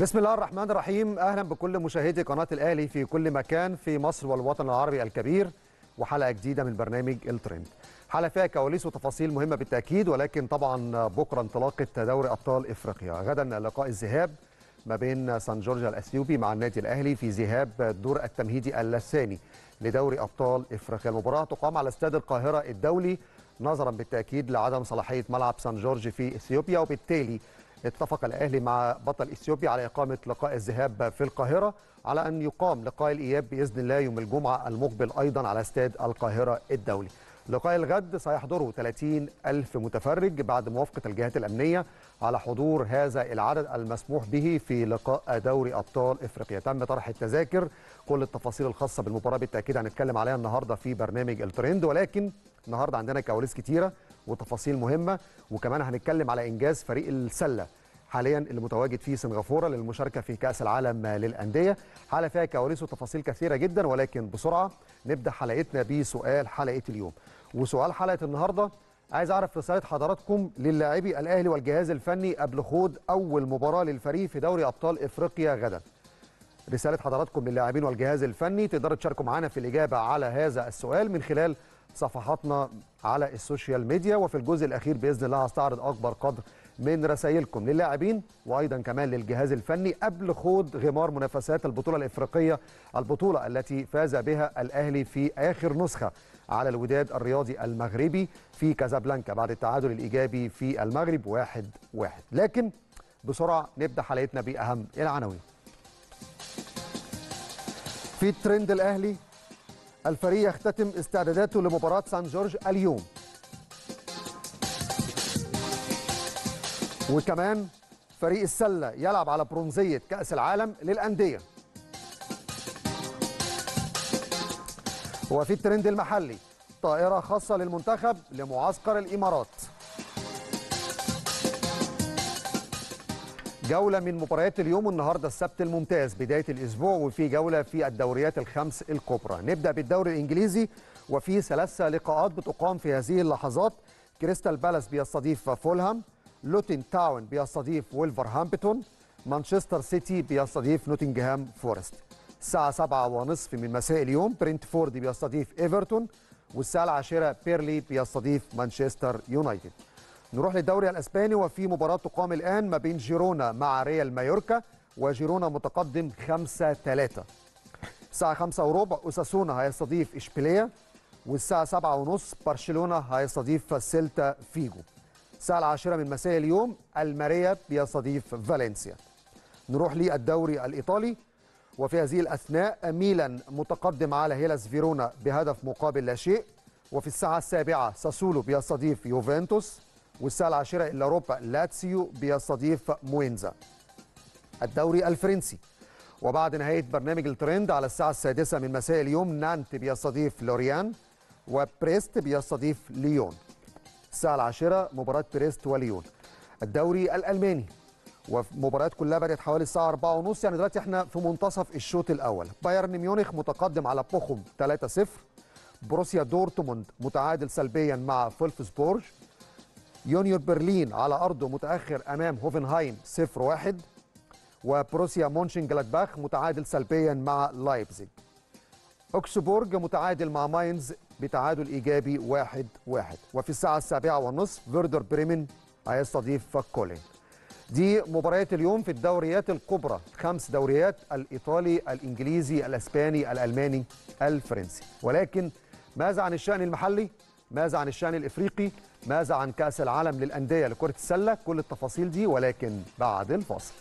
بسم الله الرحمن الرحيم اهلا بكل مشاهدي قناه الاهلي في كل مكان في مصر والوطن العربي الكبير وحلقه جديده من برنامج الترند حلقه فيها كواليس وتفاصيل مهمه بالتاكيد ولكن طبعا بكره انطلاقه دوري ابطال افريقيا غدا لقاء الذهاب ما بين سان جورج الاثيوبي مع النادي الاهلي في ذهاب الدور التمهيدي الثاني لدوري ابطال افريقيا المباراه تقام على استاد القاهره الدولي نظرا بالتاكيد لعدم صلاحيه ملعب سان جورج في اثيوبيا وبالتالي اتفق الاهلي مع بطل اثيوبيا على اقامه لقاء الذهاب في القاهره على ان يقام لقاء الاياب باذن الله يوم الجمعه المقبل ايضا على استاد القاهره الدولي. لقاء الغد سيحضره 30 ألف متفرج بعد موافقة الجهات الأمنية على حضور هذا العدد المسموح به في لقاء دوري أبطال إفريقيا تم طرح التذاكر كل التفاصيل الخاصة بالمباراة بالتأكيد هنتكلم عليها النهاردة في برنامج الترند ولكن النهاردة عندنا كواليس كتيرة وتفاصيل مهمة وكمان هنتكلم على إنجاز فريق السلة حاليا اللي متواجد في سنغافوره للمشاركه في كاس العالم للانديه حلقه فيها كواليس وتفاصيل كثيره جدا ولكن بسرعه نبدا حلقتنا بسؤال حلقه اليوم وسؤال حلقه النهارده عايز اعرف رساله حضراتكم للاعبي الاهلي والجهاز الفني قبل خوض اول مباراه للفريق في دوري ابطال افريقيا غدا رساله حضراتكم للاعبين والجهاز الفني تقدروا تشاركوا معنا في الاجابه على هذا السؤال من خلال صفحاتنا على السوشيال ميديا وفي الجزء الاخير باذن الله هستعرض اكبر قدر من رسائلكم للاعبين وايضا كمان للجهاز الفني قبل خوض غمار منافسات البطوله الافريقيه البطوله التي فاز بها الاهلي في اخر نسخه على الوداد الرياضي المغربي في كازابلانكا بعد التعادل الايجابي في المغرب واحد واحد لكن بسرعه نبدا حلقتنا باهم العناوين في ترند الاهلي الفريق يختتم استعداداته لمباراه سان جورج اليوم وكمان فريق السله يلعب على برونزيه كاس العالم للانديه وفي الترند المحلي طائره خاصه للمنتخب لمعسكر الامارات جوله من مباريات اليوم النهارده السبت الممتاز بدايه الاسبوع وفي جوله في الدوريات الخمس الكبرى نبدا بالدوري الانجليزي وفي ثلاث لقاءات بتقام في هذه اللحظات كريستال بالاس بيستضيف فولهام لوتين تاون بيستضيف ويلفرهامبتون مانشستر سيتي بيستضيف نوتنغهام فورست الساعة سبعة ونصف من مساء اليوم برينتفورد بيستضيف ايفرتون والساعة العاشرة بيرلي بيستضيف مانشستر يونايتد نروح للدوري الاسباني وفي مباراة تقام الآن ما بين جيرونا مع ريال مايوركا وجيرونا متقدم 5 3 الساعة 5 وربع أساسونا هيستضيف إشبيلية والساعة 7 ونص برشلونة هيستضيف سيلتا فيجو الساعة العاشرة من مساء اليوم الماريا بيستضيف فالنسيا نروح للدوري الإيطالي وفي هذه الأثناء ميلان متقدم على هيلاس فيرونا بهدف مقابل لا شيء وفي الساعة السابعة ساسولو بيستضيف يوفنتوس والساعة العاشرة إلا ربع لاتسيو بيستضيف موينزا الدوري الفرنسي وبعد نهاية برنامج الترند على الساعة السادسة من مساء اليوم نانت بيستضيف لوريان وبريست بيستضيف ليون الساعة العاشرة مباراة بريست وليون الدوري الألماني ومباريات كلها بدأت حوالي الساعة 4 ونص يعني دلوقتي احنا في منتصف الشوط الأول بايرن ميونخ متقدم على بوخم 3-0 بروسيا دورتموند متعادل سلبيا مع فولفسبورج يونيور برلين على أرضه متأخر أمام هوفنهايم 0-1 وبروسيا مونشن جلادباخ متعادل سلبيا مع لايبزيج اوكسبورج متعادل مع ماينز بتعادل ايجابي 1-1 واحد واحد. وفي الساعه السابعه والنصف فيردر بريمن هيستضيف كولين دي مباريات اليوم في الدوريات الكبرى خمس دوريات الايطالي الانجليزي الاسباني الالماني الفرنسي ولكن ماذا عن الشان المحلي ماذا عن الشان الافريقي ماذا عن كاس العالم للانديه لكره السله كل التفاصيل دي ولكن بعد الفاصل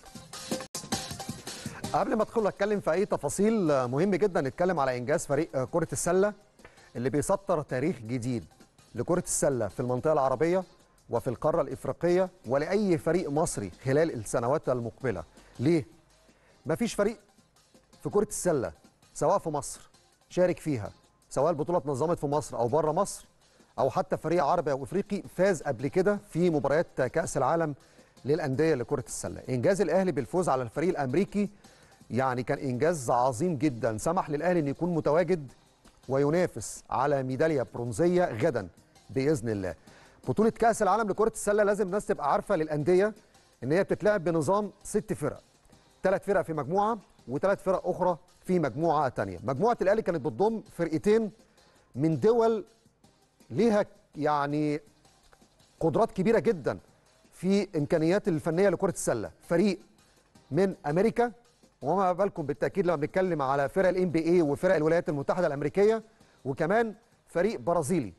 قبل ما ادخل اتكلم في اي تفاصيل مهم جدا نتكلم على انجاز فريق كره السله اللي بيسطر تاريخ جديد لكره السله في المنطقه العربيه وفي القاره الافريقيه ولاي فريق مصري خلال السنوات المقبله ليه مفيش فريق في كره السله سواء في مصر شارك فيها سواء البطوله اتنظمت في مصر او بره مصر او حتى فريق عربي او افريقي فاز قبل كده في مباريات كاس العالم للانديه لكره السله انجاز الاهلي بالفوز على الفريق الامريكي يعني كان انجاز عظيم جدا سمح للاهلي ان يكون متواجد وينافس على ميداليه برونزيه غدا باذن الله بطوله كاس العالم لكره السله لازم الناس تبقى عارفه للانديه ان هي بتتلعب بنظام ست فرق ثلاث فرق في مجموعه وثلاث فرق اخرى في مجموعه ثانيه مجموعه الاهلي كانت بتضم فرقتين من دول ليها يعني قدرات كبيره جدا في امكانيات الفنيه لكره السله فريق من امريكا وما بالكم بالتاكيد لما بنتكلم على فرق الام بي اي وفرق الولايات المتحده الامريكيه وكمان فريق برازيلي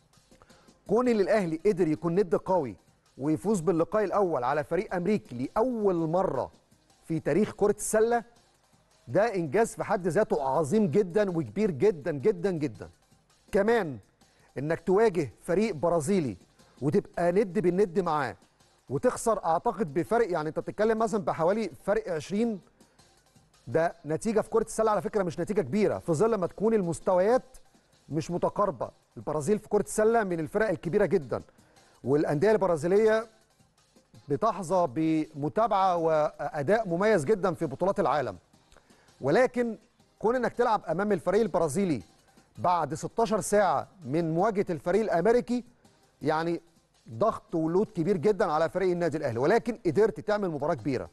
كون اللي الاهلي قدر يكون ند قوي ويفوز باللقاء الاول على فريق امريكي لاول مره في تاريخ كره السله ده انجاز في حد ذاته عظيم جدا وكبير جدا جدا جدا كمان انك تواجه فريق برازيلي وتبقى ند بالند معاه وتخسر اعتقد بفرق يعني انت بتتكلم مثلا بحوالي فرق 20 ده نتيجه في كره السله على فكره مش نتيجه كبيره في ظل ما تكون المستويات مش متقاربه البرازيل في كره السله من الفرق الكبيره جدا والانديه البرازيليه بتحظى بمتابعه واداء مميز جدا في بطولات العالم ولكن كون انك تلعب امام الفريق البرازيلي بعد 16 ساعه من مواجهه الفريق الامريكي يعني ضغط ولود كبير جدا على فريق النادي الاهلي ولكن قدرت تعمل مباراه كبيره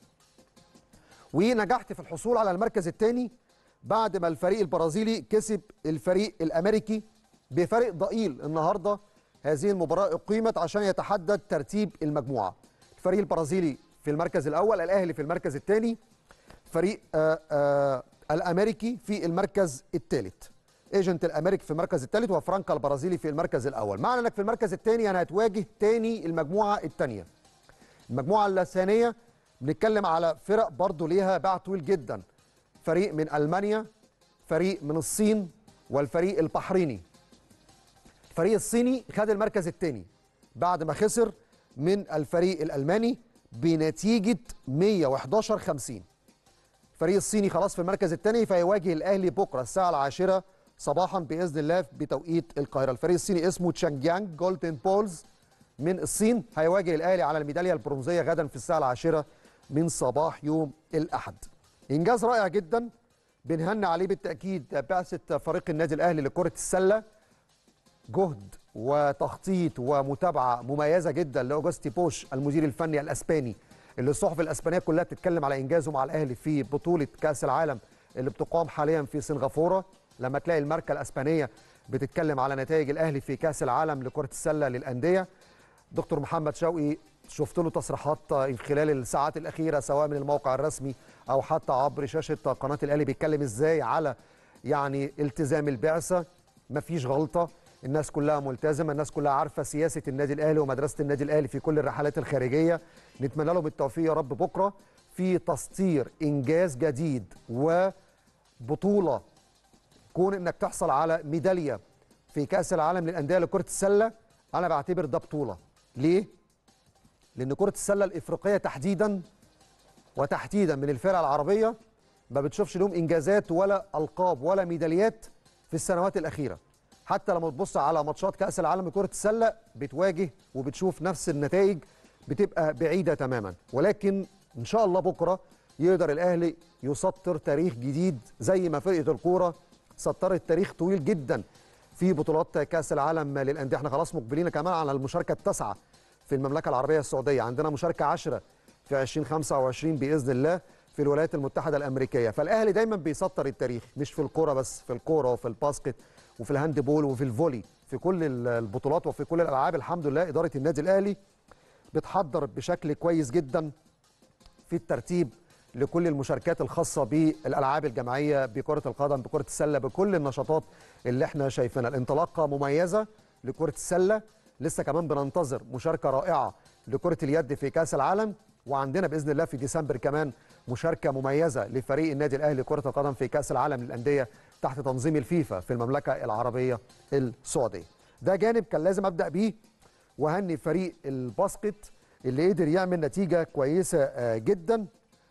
ونجحت في الحصول على المركز الثاني بعد ما الفريق البرازيلي كسب الفريق الامريكي بفرق ضئيل النهارده هذه المباراه اقيمت عشان يتحدد ترتيب المجموعه الفريق البرازيلي في المركز الاول الاهلي في المركز الثاني فريق آآ آآ الامريكي في المركز الثالث ايجنت الامريكي في المركز الثالث وفرانكا البرازيلي في المركز الاول معنى انك في المركز الثاني انا هتواجه تاني المجموعه الثانيه المجموعه الثانيه بنتكلم على فرق برضو ليها باع طويل جدا فريق من المانيا فريق من الصين والفريق البحريني الفريق الصيني خد المركز الثاني بعد ما خسر من الفريق الالماني بنتيجه 111 50 الفريق الصيني خلاص في المركز الثاني فيواجه الاهلي بكره الساعه العاشره صباحا باذن الله بتوقيت القاهره الفريق الصيني اسمه تشانجيانج جولدن بولز من الصين هيواجه الاهلي على الميداليه البرونزيه غدا في الساعه العاشره من صباح يوم الاحد انجاز رائع جدا بنهني عليه بالتاكيد بعثه فريق النادي الاهلي لكره السله جهد وتخطيط ومتابعه مميزه جدا لاوجستي بوش المدير الفني الاسباني اللي الصحف الاسبانيه كلها بتتكلم على انجازه مع الاهلي في بطوله كاس العالم اللي بتقام حاليا في سنغافوره لما تلاقي الماركه الاسبانيه بتتكلم على نتائج الاهلي في كاس العالم لكره السله للانديه دكتور محمد شوقي شفت له تصريحات خلال الساعات الاخيره سواء من الموقع الرسمي او حتى عبر شاشه قناه الاهلي بيتكلم ازاي على يعني التزام البعثه مفيش غلطه الناس كلها ملتزمه الناس كلها عارفه سياسه النادي الاهلي ومدرسه النادي الاهلي في كل الرحلات الخارجيه نتمنى لهم التوفيق يا رب بكره في تسطير انجاز جديد وبطوله كون انك تحصل على ميداليه في كاس العالم للانديه لكره السله انا بعتبر ده بطوله ليه لان كره السله الافريقيه تحديدا وتحديدا من الفرق العربيه ما بتشوفش لهم انجازات ولا القاب ولا ميداليات في السنوات الاخيره حتى لما تبص على ماتشات كاس العالم لكره السله بتواجه وبتشوف نفس النتائج بتبقى بعيده تماما ولكن ان شاء الله بكره يقدر الاهلي يسطر تاريخ جديد زي ما فرقه الكوره سطرت تاريخ طويل جدا في بطولات كاس العالم للانديه احنا خلاص مقبلين كمان على المشاركه التاسعه في المملكه العربيه السعوديه عندنا مشاركه 10 في 2025 باذن الله في الولايات المتحده الامريكيه فالاهلي دايما بيسطر التاريخ مش في الكوره بس في الكوره وفي الباسكت وفي الهاند بول وفي الفولي في كل البطولات وفي كل الالعاب الحمد لله اداره النادي الاهلي بتحضر بشكل كويس جدا في الترتيب لكل المشاركات الخاصه بالالعاب الجماعيه بكره القدم بكره السله بكل النشاطات اللي احنا شايفينها الانطلاقه مميزه لكره السله لسه كمان بننتظر مشاركه رائعه لكره اليد في كاس العالم وعندنا باذن الله في ديسمبر كمان مشاركه مميزه لفريق النادي الاهلي لكره القدم في كاس العالم للانديه تحت تنظيم الفيفا في المملكه العربيه السعوديه ده جانب كان لازم ابدا بيه وهني فريق الباسكت اللي قدر يعمل نتيجه كويسه جدا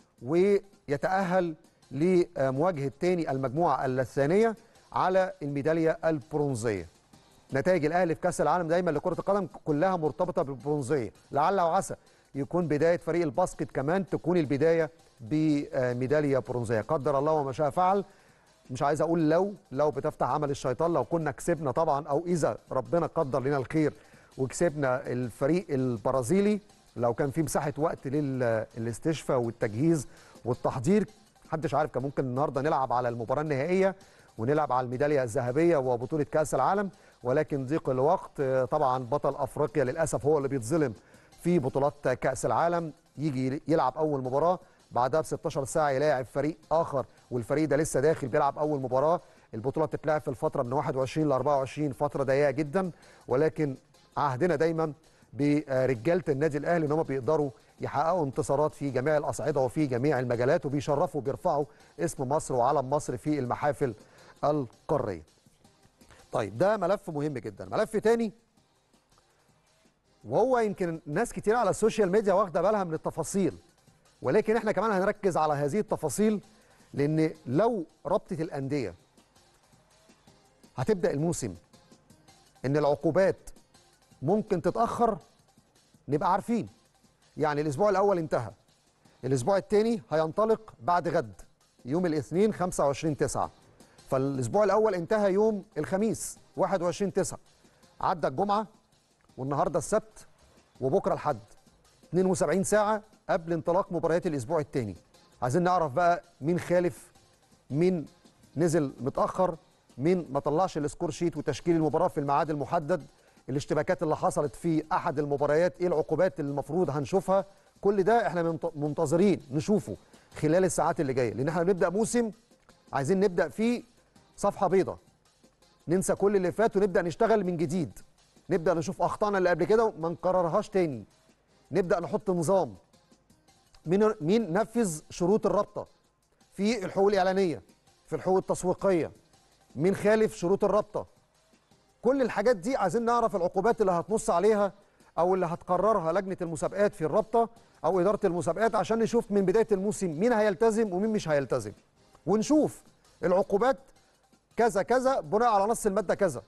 ويتاهل لمواجهه تاني المجموعه الثانيه على الميداليه البرونزيه نتائج الاهلي في كاس العالم دايما لكره القدم كلها مرتبطه بالبرونزيه لعل وعسى يكون بدايه فريق الباسكت كمان تكون البدايه بميداليه برونزيه قدر الله وما شاء فعل مش عايز اقول لو لو بتفتح عمل الشيطان لو كنا كسبنا طبعا او اذا ربنا قدر لنا الخير وكسبنا الفريق البرازيلي لو كان في مساحه وقت للاستشفاء والتجهيز والتحضير محدش عارف كان ممكن النهارده نلعب على المباراه النهائيه ونلعب على الميداليه الذهبيه وبطوله كاس العالم ولكن ضيق الوقت آه، طبعا بطل افريقيا للاسف هو اللي بيتظلم في بطولات كاس العالم يجي يلعب اول مباراه بعدها ب 16 ساعه يلاعب فريق اخر والفريق ده لسه داخل بيلعب اول مباراه البطوله بتتلعب في الفتره من 21 ل 24 فتره ضيقه جدا ولكن عهدنا دايما برجاله النادي الاهلي ان هم بيقدروا يحققوا انتصارات في جميع الاصعده وفي جميع المجالات وبيشرفوا وبيرفعوا اسم مصر وعلم مصر في المحافل القاريه. طيب ده ملف مهم جدا، ملف تاني وهو يمكن ناس كتير على السوشيال ميديا واخده بالها من التفاصيل ولكن احنا كمان هنركز على هذه التفاصيل لان لو رابطه الانديه هتبدا الموسم ان العقوبات ممكن تتاخر نبقى عارفين يعني الاسبوع الاول انتهى الاسبوع الثاني هينطلق بعد غد يوم الاثنين 25 9 فالاسبوع الاول انتهى يوم الخميس 21 9 عدى الجمعه والنهارده السبت وبكره الحد 72 ساعه قبل انطلاق مباريات الاسبوع الثاني عايزين نعرف بقى مين خالف مين نزل متاخر مين ما طلعش السكور شيت وتشكيل المباراه في الميعاد المحدد الاشتباكات اللي حصلت في احد المباريات ايه العقوبات اللي المفروض هنشوفها كل ده احنا منت- منتظرين نشوفه خلال الساعات اللي جايه لان احنا بنبدا موسم عايزين نبدا فيه صفحه بيضاء ننسى كل اللي فات ونبدا نشتغل من جديد نبدا نشوف اخطائنا اللي قبل كده وما نكررهاش تاني نبدا نحط نظام مين مين نفذ شروط الرابطه في الحقوق الاعلانيه في الحقوق التسويقيه مين خالف شروط الرابطه كل الحاجات دي عايزين نعرف العقوبات اللي هتنص عليها او اللي هتقررها لجنه المسابقات في الرابطه او اداره المسابقات عشان نشوف من بدايه الموسم مين هيلتزم ومين مش هيلتزم ونشوف العقوبات كذا كذا بناء على نص الماده كذا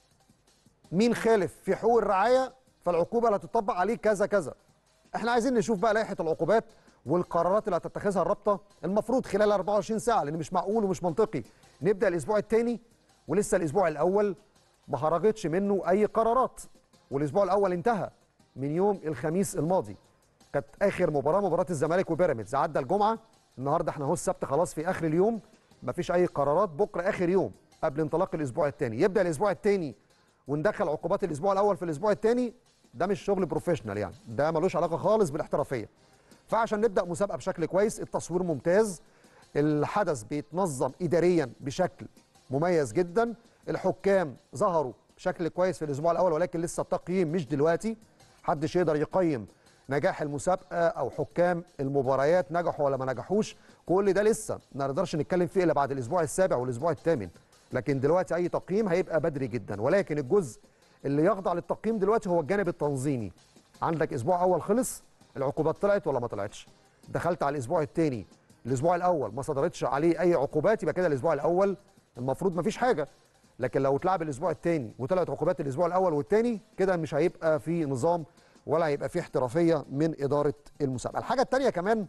مين خالف في حقوق الرعايه فالعقوبه اللي هتطبق عليه كذا كذا احنا عايزين نشوف بقى لائحه العقوبات والقرارات اللي هتتخذها الرابطه المفروض خلال 24 ساعه لان مش معقول ومش منطقي نبدا الاسبوع الثاني ولسه الاسبوع الاول ما خرجتش منه اي قرارات والاسبوع الاول انتهى من يوم الخميس الماضي كانت اخر مباراه مباراه الزمالك وبيراميدز عدى الجمعه النهارده احنا اهو السبت خلاص في اخر اليوم مفيش اي قرارات بكره اخر يوم قبل انطلاق الاسبوع الثاني يبدا الاسبوع الثاني وندخل عقوبات الاسبوع الاول في الاسبوع الثاني ده مش شغل بروفيشنال يعني ده ملوش علاقه خالص بالاحترافيه فعشان نبدا مسابقه بشكل كويس التصوير ممتاز الحدث بيتنظم اداريا بشكل مميز جدا الحكام ظهروا بشكل كويس في الاسبوع الاول ولكن لسه التقييم مش دلوقتي محدش يقدر يقيم نجاح المسابقه او حكام المباريات نجحوا ولا ما نجحوش كل ده لسه ما نقدرش نتكلم فيه الا بعد الاسبوع السابع والاسبوع الثامن لكن دلوقتي اي تقييم هيبقى بدري جدا ولكن الجزء اللي يخضع للتقييم دلوقتي هو الجانب التنظيمي عندك اسبوع اول خلص العقوبات طلعت ولا ما طلعتش دخلت على الاسبوع الثاني الاسبوع الاول ما صدرتش عليه اي عقوبات يبقى كده الاسبوع الاول المفروض ما فيش حاجه لكن لو اتلعب الاسبوع الثاني وطلعت عقوبات الاسبوع الاول والثاني كده مش هيبقى في نظام ولا هيبقى في احترافيه من اداره المسابقه الحاجه الثانيه كمان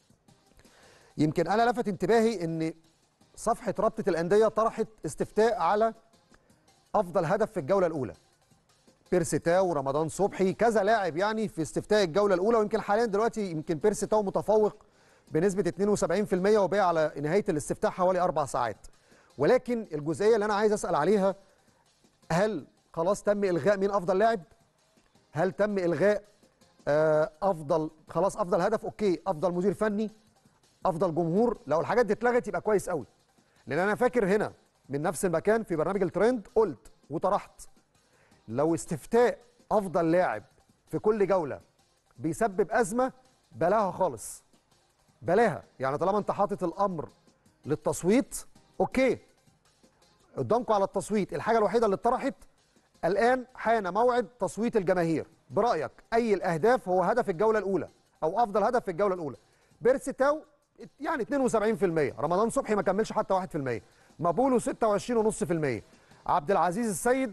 يمكن انا لفت انتباهي ان صفحه رابطه الانديه طرحت استفتاء على افضل هدف في الجوله الاولى بيرسي تاو ورمضان صبحي كذا لاعب يعني في استفتاء الجوله الاولى ويمكن حاليا دلوقتي يمكن بيرسي تاو متفوق بنسبه 72% وباقي على نهايه الاستفتاء حوالي اربع ساعات ولكن الجزئيه اللي انا عايز اسال عليها هل خلاص تم الغاء مين افضل لاعب هل تم الغاء آه، افضل خلاص افضل هدف اوكي افضل مدير فني افضل جمهور لو الحاجات دي اتلغت يبقى كويس قوي لان انا فاكر هنا من نفس المكان في برنامج الترند قلت وطرحت لو استفتاء افضل لاعب في كل جوله بيسبب ازمه بلاها خالص بلاها يعني طالما انت حاطط الامر للتصويت اوكي قدامكم على التصويت الحاجه الوحيده اللي اتطرحت الان حان موعد تصويت الجماهير برايك اي الاهداف هو هدف الجوله الاولى او افضل هدف في الجوله الاولى بيرسي تاو يعني 72% رمضان صبحي ما كملش حتى 1% مابولو 26.5% عبد العزيز السيد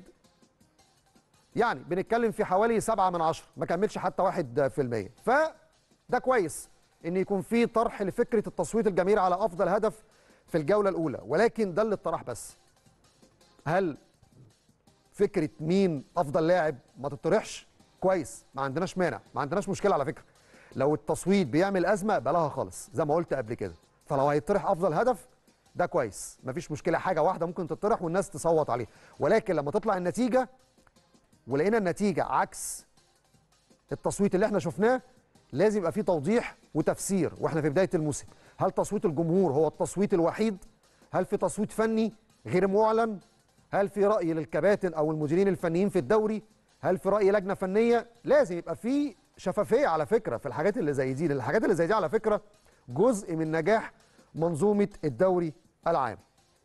يعني بنتكلم في حوالي 7 من 10 ما كملش حتى 1% فده كويس ان يكون في طرح لفكره التصويت الجماهير على افضل هدف في الجوله الاولى ولكن ده اللي اتطرح بس هل فكره مين افضل لاعب ما تطرحش كويس ما عندناش مانع ما عندناش مشكله على فكره لو التصويت بيعمل ازمه بلاها خالص زي ما قلت قبل كده فلو هيطرح افضل هدف ده كويس مفيش مشكله حاجه واحده ممكن تطرح والناس تصوت عليها ولكن لما تطلع النتيجه ولقينا النتيجه عكس التصويت اللي احنا شفناه لازم يبقى فيه توضيح وتفسير واحنا في بدايه الموسم هل تصويت الجمهور هو التصويت الوحيد هل في تصويت فني غير معلن هل في راي للكباتن او المديرين الفنيين في الدوري هل في راي لجنه فنيه لازم يبقى في شفافيه على فكره في الحاجات اللي زي دي لأن الحاجات اللي زي دي على فكره جزء من نجاح منظومه الدوري العام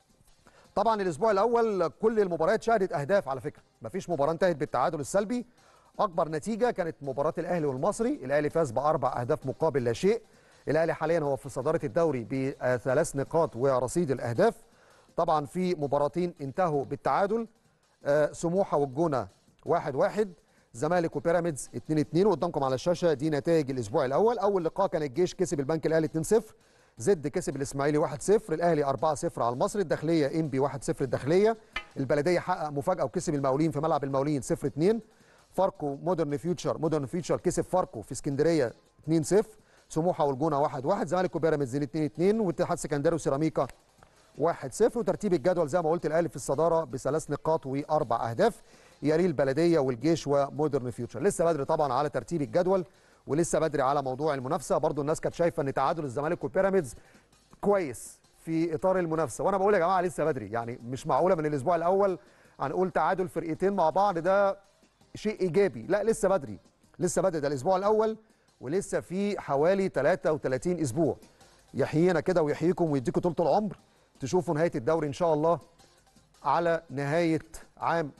طبعا الاسبوع الاول كل المباريات شهدت اهداف على فكره مفيش مباراه انتهت بالتعادل السلبي اكبر نتيجه كانت مباراه الاهلي والمصري الاهلي فاز باربع اهداف مقابل لا شيء الاهلي حاليا هو في صداره الدوري بثلاث نقاط ورصيد الاهداف طبعا في مباراتين انتهوا بالتعادل آه، سموحه والجونه 1 1 زمالك وبيراميدز 2 2 وقدامكم على الشاشه دي نتائج الاسبوع الاول اول لقاء كان الجيش كسب البنك الاهلي 2 0 زد كسب الاسماعيلي 1 0 الاهلي 4 0 على المصري الداخليه انبي 1 0 الداخليه البلديه حقق مفاجاه وكسب المقاولين في ملعب المقاولين 0 2 فاركو مودرن فيوتشر مودرن فيوتشر كسب فاركو في اسكندريه 2 0 سموحه والجونه 1 1 زمالك وبيراميدز 2 2 واتحاد سكندري وسيراميكا 1 0 وترتيب الجدول زي ما قلت الاهلي في الصداره بثلاث نقاط واربع اهداف يليه البلديه والجيش ومودرن فيوتشر لسه بدري طبعا على ترتيب الجدول ولسه بدري على موضوع المنافسه برضو الناس كانت شايفه ان تعادل الزمالك وبيراميدز كويس في اطار المنافسه وانا بقول يا جماعه لسه بدري يعني مش معقوله من الاسبوع الاول هنقول تعادل فرقتين مع بعض ده شيء ايجابي لا لسه بدري لسه بدري ده الاسبوع الاول ولسه في حوالي 33 اسبوع يحيينا كده ويحييكم ويديكم طول العمر تشوفوا نهايه الدوري ان شاء الله على نهايه عام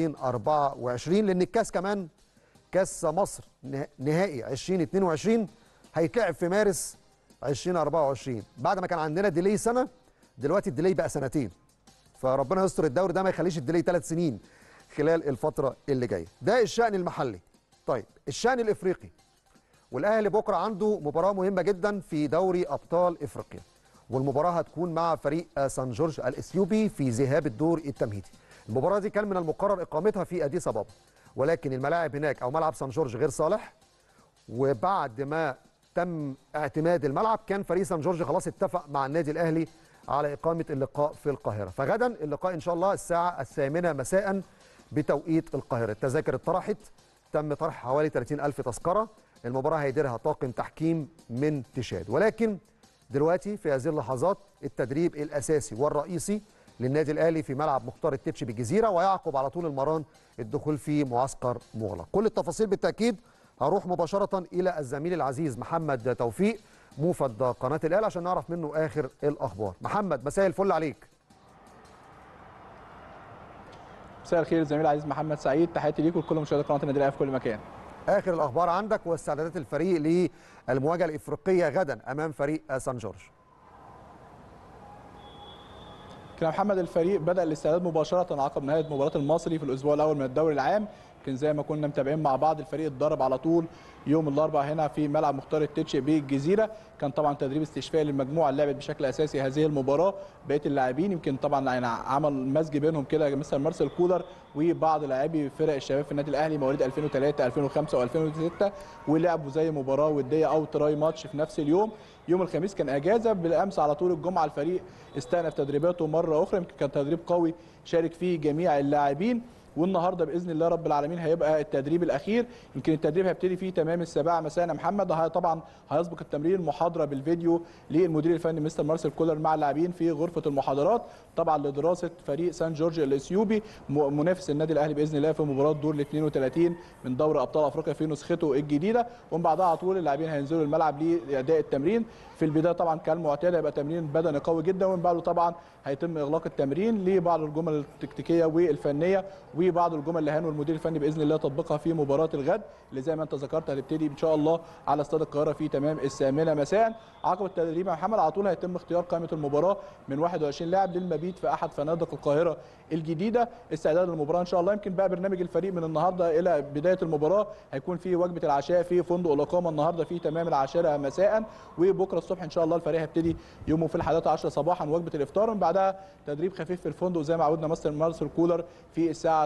2024 لان الكاس كمان كاس مصر نه- نهائي 2022 هيتلعب في مارس 2024 بعد ما كان عندنا ديلي سنه دلوقتي الديلي بقى سنتين فربنا يستر الدوري ده ما يخليش الديلي ثلاث سنين خلال الفتره اللي جايه ده الشان المحلي طيب الشان الافريقي والاهلي بكره عنده مباراه مهمه جدا في دوري ابطال افريقيا والمباراه هتكون مع فريق آه، سان جورج الاثيوبي في ذهاب الدور التمهيدي المباراه دي كان من المقرر اقامتها في اديس ابابا ولكن الملاعب هناك او ملعب سان جورج غير صالح وبعد ما تم اعتماد الملعب كان فريق سان جورج خلاص اتفق مع النادي الاهلي على اقامه اللقاء في القاهره فغدا اللقاء ان شاء الله الساعه الثامنه مساء بتوقيت القاهره التذاكر اتطرحت تم طرح حوالي 30 ألف تذكرة المباراة هيديرها طاقم تحكيم من تشاد ولكن دلوقتي في هذه اللحظات التدريب الأساسي والرئيسي للنادي الأهلي في ملعب مختار التتش بالجزيرة ويعقب على طول المران الدخول في معسكر مغلق كل التفاصيل بالتأكيد هروح مباشرة إلى الزميل العزيز محمد توفيق موفد قناة الأهلي عشان نعرف منه آخر الأخبار محمد مساء الفل عليك مساء الخير الزميل العزيز محمد سعيد تحياتي ليكم ولكل مشاهدي قناه النادي الاهلي في كل مكان آخر الأخبار عندك واستعدادات الفريق للمواجهة الإفريقية غدا أمام فريق سان جورج كان محمد الفريق بدا الاستعداد مباشره عقب نهايه مباراه المصري في الاسبوع الاول من الدوري العام يمكن زي ما كنا متابعين مع بعض الفريق اتدرب على طول يوم الاربعاء هنا في ملعب مختار التتش بالجزيره كان طبعا تدريب استشفائي للمجموعه اللي لعبت بشكل اساسي هذه المباراه بقيه اللاعبين يمكن طبعا يعني عمل مزج بينهم كده مثل مارسيل كولر وبعض لاعبي فرق الشباب في النادي الاهلي مواليد 2003 2005 و2006 ولعبوا زي مباراه وديه او تراي ماتش في نفس اليوم يوم الخميس كان اجازه بالامس على طول الجمعه الفريق استأنف تدريباته مره اخرى يمكن كان تدريب قوي شارك فيه جميع اللاعبين والنهارده باذن الله رب العالمين هيبقى التدريب الاخير يمكن التدريب هيبتدي فيه تمام السابعه مساء يا محمد وهي طبعا هيسبق التمرين المحاضره بالفيديو للمدير الفني مستر مارسيل كولر مع اللاعبين في غرفه المحاضرات طبعا لدراسه فريق سان جورج الاثيوبي م- منافس النادي الاهلي باذن الله في مباراه دور ال 32 من دوري ابطال افريقيا في نسخته الجديده ومن بعدها على طول اللاعبين هينزلوا الملعب لاداء التمرين في البدايه طبعا كالمعتاد هيبقى تمرين بدني قوي جدا ومن بعده طبعا هيتم اغلاق التمرين لبعض الجمل التكتيكيه والفنيه وبعض الجمل اللي هينوي المدير الفني باذن الله تطبيقها في مباراه الغد اللي زي ما انت ذكرت هتبتدي ان شاء الله على استاد القاهره في تمام الثامنه مساء عقب التدريب يا محمد على طول هيتم اختيار قائمه المباراه من 21 لاعب للمبيت في احد فنادق القاهره الجديده استعداد للمباراه ان شاء الله يمكن بقى برنامج الفريق من النهارده الى بدايه المباراه هيكون في وجبه العشاء في فندق الاقامه النهارده في تمام العاشره مساء وبكره الصبح ان شاء الله الفريق هيبتدي يومه في الحادية 10 صباحا وجبه الافطار ومن بعدها تدريب خفيف في الفندق زي ما عودنا مستر مارسيل كولر في الساعه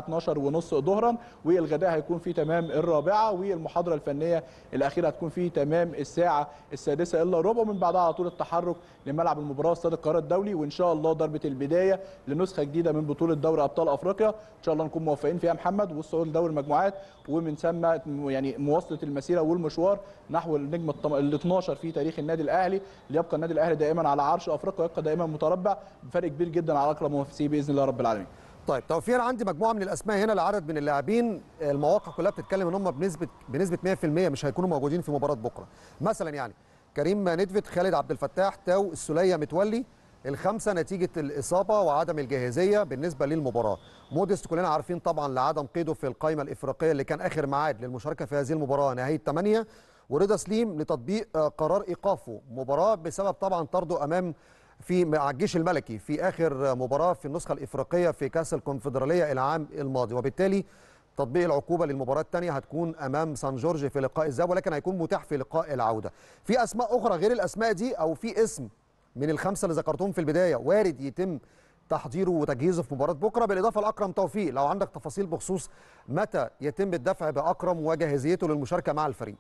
12 ونص ظهرا والغداء هيكون في تمام الرابعه والمحاضره الفنيه الاخيره هتكون في تمام الساعه السادسه الا ربع ومن بعدها على طول التحرك لملعب المباراه استاد القاهره الدولي وان شاء الله ضربه البدايه لنسخه جديده من بطوله دوري ابطال افريقيا ان شاء الله نكون موفقين فيها محمد والصعود لدوري المجموعات ومن ثم يعني مواصله المسيره والمشوار نحو النجم ال 12 في تاريخ النادي الاهلي ليبقى النادي الاهلي دائما على عرش افريقيا ويبقى دائما متربع بفرق كبير جدا على اقرب منافسيه باذن الله رب العالمين. طيب توفيق انا عندي مجموعه من الاسماء هنا لعدد من اللاعبين المواقع كلها بتتكلم ان هم بنسبه بنسبه 100% مش هيكونوا موجودين في مباراه بكره مثلا يعني كريم ندفت خالد عبد الفتاح تاو السليه متولي الخمسه نتيجه الاصابه وعدم الجاهزيه بالنسبه للمباراه موديست كلنا عارفين طبعا لعدم قيده في القائمه الافريقيه اللي كان اخر ميعاد للمشاركه في هذه المباراه نهايه 8 ورضا سليم لتطبيق قرار ايقافه مباراه بسبب طبعا طرده امام في مع الجيش الملكي في اخر مباراه في النسخه الافريقيه في كاس الكونفدراليه العام الماضي وبالتالي تطبيق العقوبه للمباراه الثانيه هتكون امام سان جورج في لقاء الذهاب ولكن هيكون متاح في لقاء العوده في اسماء اخرى غير الاسماء دي او في اسم من الخمسه اللي ذكرتهم في البدايه وارد يتم تحضيره وتجهيزه في مباراه بكره بالاضافه لاكرم توفيق لو عندك تفاصيل بخصوص متى يتم الدفع باكرم وجاهزيته للمشاركه مع الفريق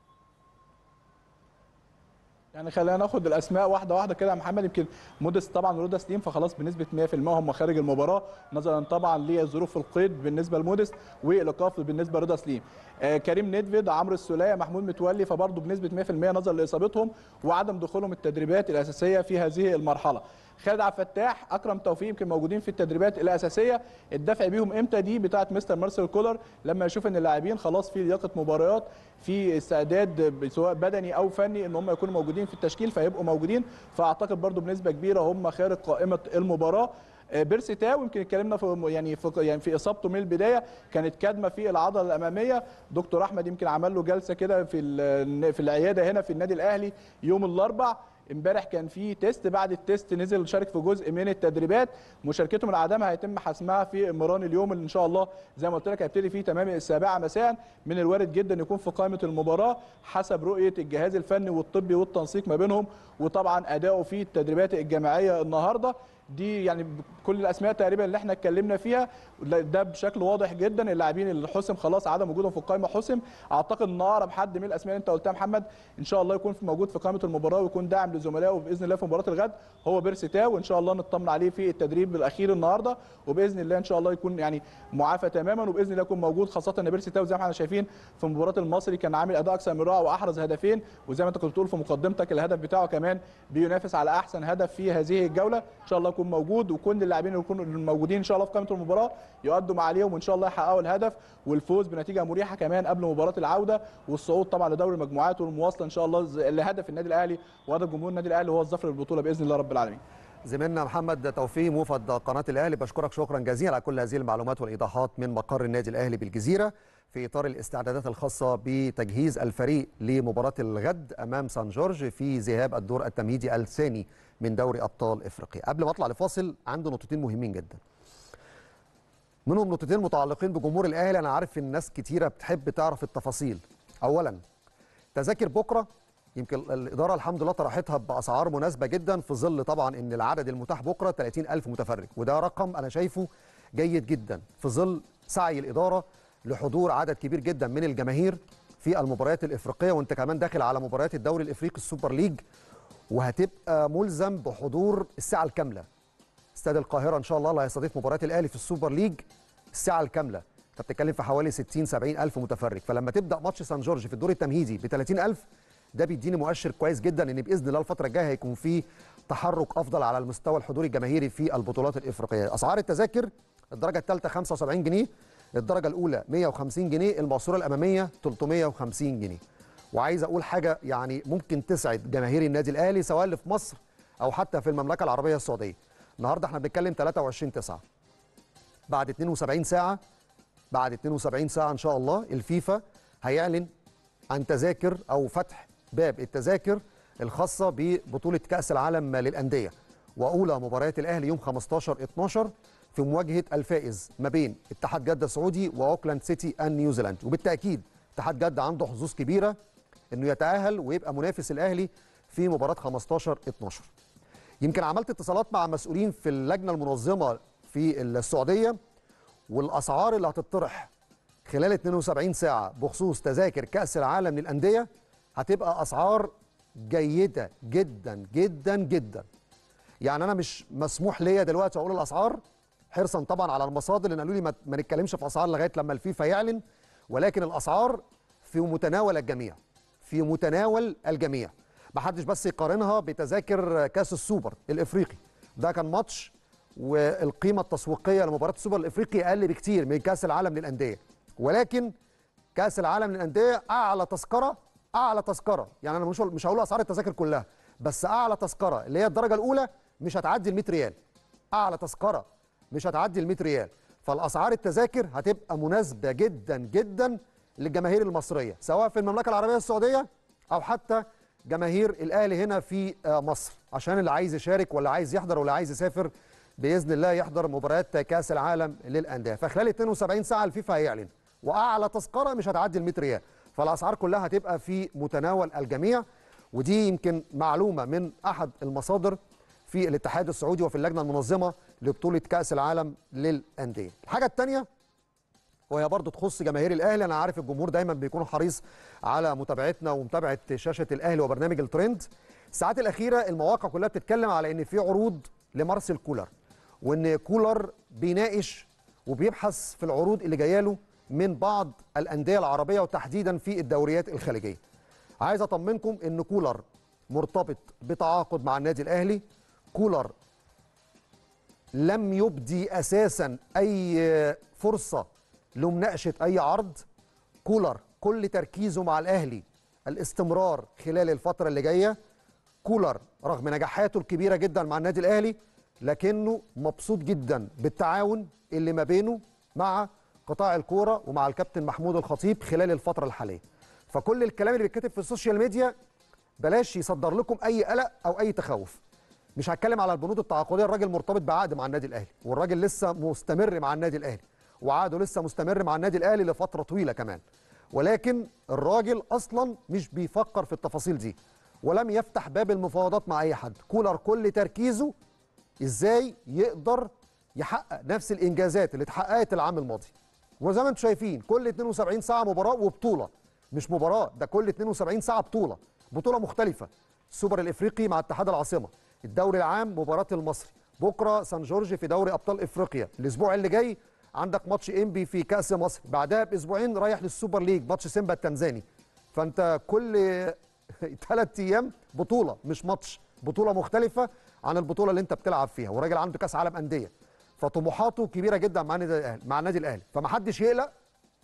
يعني خلينا ناخد الاسماء واحده واحده كده يا محمد يمكن موديس طبعا ورودة سليم فخلاص بنسبه 100% هم خارج المباراه نظرا طبعا لظروف القيد بالنسبه لموديس والايقاف بالنسبه لرضا سليم آه كريم ندفد عمرو السوليه محمود متولي فبرضه بنسبه 100% نظرا لاصابتهم وعدم دخولهم التدريبات الاساسيه في هذه المرحله خالد عبد الفتاح اكرم توفيق يمكن موجودين في التدريبات الاساسيه الدفع بيهم امتى دي بتاعه مستر مارسيل كولر لما يشوف ان اللاعبين خلاص في لياقه مباريات في استعداد سواء بدني او فني ان هم يكونوا موجودين في التشكيل فيبقوا موجودين فاعتقد برضو بنسبه كبيره هم خارج قائمه المباراه بيرسي تاو يمكن اتكلمنا في يعني في يعني في اصابته من البدايه كانت كدمه في العضله الاماميه دكتور احمد يمكن عمل له جلسه كده في في العياده هنا في النادي الاهلي يوم الاربع امبارح كان في تيست بعد التيست نزل شارك في جزء من التدريبات مشاركته من عدمها هيتم حسمها في مران اليوم اللي ان شاء الله زي ما قلت لك هيبتدي فيه تمام السابعه مساء من الوارد جدا يكون في قائمه المباراه حسب رؤيه الجهاز الفني والطبي والتنسيق ما بينهم وطبعا اداؤه في التدريبات الجماعيه النهارده دي يعني كل الاسماء تقريبا اللي احنا اتكلمنا فيها ده بشكل واضح جدا اللاعبين اللي حسم خلاص عدم وجودهم في القائمه حسم اعتقد ان اقرب حد من الاسماء اللي انت قلتها محمد ان شاء الله يكون في موجود في قائمه المباراه ويكون داعم لزملائه باذن الله في مباراه الغد هو بيرسي تاو وان شاء الله نطمن عليه في التدريب الاخير النهارده وباذن الله ان شاء الله يكون يعني معافى تماما وباذن الله يكون موجود خاصه ان بيرسي تاو زي ما احنا شايفين في مباراه المصري كان عامل اداء اكثر من رائع واحرز هدفين وزي ما انت كنت بتقول في مقدمتك الهدف بتاعه كمان بينافس على احسن هدف في هذه الجوله ان شاء الله يكون موجود وكل اللاعبين اللي يكونوا موجودين ان شاء الله في قائمه المباراه يقدم عليهم وان شاء الله يحققوا الهدف والفوز بنتيجه مريحه كمان قبل مباراه العوده والصعود طبعا لدوري المجموعات والمواصله ان شاء الله لهدف النادي الاهلي وهدف جمهور النادي الاهلي هو الظفر بالبطوله باذن الله رب العالمين. زميلنا محمد توفيق موفد قناه الاهلي بشكرك شكرا جزيلا على كل هذه المعلومات والايضاحات من مقر النادي الاهلي بالجزيره في اطار الاستعدادات الخاصه بتجهيز الفريق لمباراه الغد امام سان جورج في ذهاب الدور التمهيدي الثاني من دوري ابطال افريقيا قبل ما اطلع لفاصل عنده نقطتين مهمين جدا منهم نقطتين متعلقين بجمهور الاهلي انا عارف ان ناس كتيره بتحب تعرف التفاصيل اولا تذاكر بكره يمكن الاداره الحمد لله طرحتها باسعار مناسبه جدا في ظل طبعا ان العدد المتاح بكره 30000 متفرج وده رقم انا شايفه جيد جدا في ظل سعي الاداره لحضور عدد كبير جدا من الجماهير في المباريات الافريقيه وانت كمان داخل على مباريات الدوري الافريقي السوبر ليج وهتبقى ملزم بحضور الساعه الكامله استاد القاهره ان شاء الله اللي هيستضيف مباريات الاهلي في السوبر ليج الساعه الكامله انت بتتكلم في حوالي 60 70 الف متفرج فلما تبدا ماتش سان جورج في الدور التمهيدي ب 30 الف ده بيديني مؤشر كويس جدا ان باذن الله الفتره الجايه هيكون في تحرك افضل على المستوى الحضوري الجماهيري في البطولات الافريقيه اسعار التذاكر الدرجه الثالثه 75 جنيه الدرجه الاولى 150 جنيه الماسوره الاماميه 350 جنيه وعايز اقول حاجه يعني ممكن تسعد جماهير النادي الاهلي سواء اللي في مصر او حتى في المملكه العربيه السعوديه النهارده احنا بنتكلم 23 9 بعد 72 ساعه بعد 72 ساعه ان شاء الله الفيفا هيعلن عن تذاكر او فتح باب التذاكر الخاصه ببطوله كاس العالم للانديه واولى مباريات الاهلي يوم 15 12 في مواجهه الفائز ما بين اتحاد جده السعودي واوكلاند سيتي النيوزيلندي وبالتاكيد اتحاد جده عنده حظوظ كبيره انه يتاهل ويبقى منافس الاهلي في مباراه 15 12 يمكن عملت اتصالات مع مسؤولين في اللجنه المنظمه في السعوديه والاسعار اللي هتطرح خلال 72 ساعه بخصوص تذاكر كاس العالم للانديه هتبقى اسعار جيده جدا جدا جدا يعني انا مش مسموح ليا دلوقتي اقول الاسعار حرصا طبعا على المصادر لان قالوا لي ما ما نتكلمش في اسعار لغايه لما الفيفا يعلن ولكن الاسعار في متناول الجميع في متناول الجميع ما حدش بس يقارنها بتذاكر كاس السوبر الافريقي ده كان ماتش والقيمه التسويقيه لمباراه السوبر الافريقي اقل بكتير من كاس العالم للانديه ولكن كاس العالم للانديه اعلى تذكره اعلى تذكره يعني انا مش مش هقول اسعار التذاكر كلها بس اعلى تذكره اللي هي الدرجه الاولى مش هتعدي ال 100 ريال اعلى تذكره مش هتعدي ال 100 ريال فالاسعار التذاكر هتبقى مناسبه جدا جدا للجماهير المصريه سواء في المملكه العربيه السعوديه او حتى جماهير الاهلي هنا في آه، مصر عشان اللي عايز يشارك ولا عايز يحضر ولا عايز يسافر باذن الله يحضر مباريات كاس العالم للانديه فخلال 72 ساعه الفيفا هيعلن واعلى تذكره مش هتعدي ال 100 ريال فالاسعار كلها هتبقى في متناول الجميع ودي يمكن معلومه من احد المصادر في الاتحاد السعودي وفي اللجنه المنظمه لبطوله كاس العالم للانديه الحاجه الثانيه وهي برضه تخص جماهير الاهلي انا عارف الجمهور دايما بيكون حريص على متابعتنا ومتابعه شاشه الاهلي وبرنامج الترند الساعات الاخيره المواقع كلها بتتكلم على ان في عروض لمارسيل كولر وان كولر بيناقش وبيبحث في العروض اللي جايه له من بعض الانديه العربيه وتحديدا في الدوريات الخليجيه عايز اطمنكم ان كولر مرتبط بتعاقد مع النادي الاهلي كولر لم يبدي اساسا اي فرصه لمناقشه اي عرض كولر كل تركيزه مع الاهلي الاستمرار خلال الفتره اللي جايه كولر رغم نجاحاته الكبيره جدا مع النادي الاهلي لكنه مبسوط جدا بالتعاون اللي ما بينه مع قطاع الكوره ومع الكابتن محمود الخطيب خلال الفتره الحاليه فكل الكلام اللي بيتكتب في السوشيال ميديا بلاش يصدر لكم اي قلق او اي تخوف مش هتكلم على البنود التعاقديه الراجل مرتبط بعقد مع النادي الاهلي والراجل لسه مستمر مع النادي الاهلي وعقده لسه مستمر مع النادي الاهلي لفتره طويله كمان ولكن الراجل اصلا مش بيفكر في التفاصيل دي ولم يفتح باب المفاوضات مع اي حد كولر كل تركيزه ازاي يقدر يحقق نفس الانجازات اللي اتحققت العام الماضي وزي ما انتم شايفين كل 72 ساعه مباراه وبطوله مش مباراه ده كل 72 ساعه بطوله بطوله مختلفه السوبر الافريقي مع اتحاد العاصمه الدوري العام مباراه المصري بكره سان جورج في دوري ابطال افريقيا الاسبوع اللي جاي عندك ماتش انبي في كاس مصر بعدها باسبوعين رايح للسوبر ليج ماتش سيمبا التنزاني فانت كل ثلاث ايام بطوله مش ماتش بطوله مختلفه عن البطوله اللي انت بتلعب فيها وراجل عنده كاس عالم انديه فطموحاته كبيره جدا مع النادي الاهلي مع النادي الاهلي فمحدش يقلق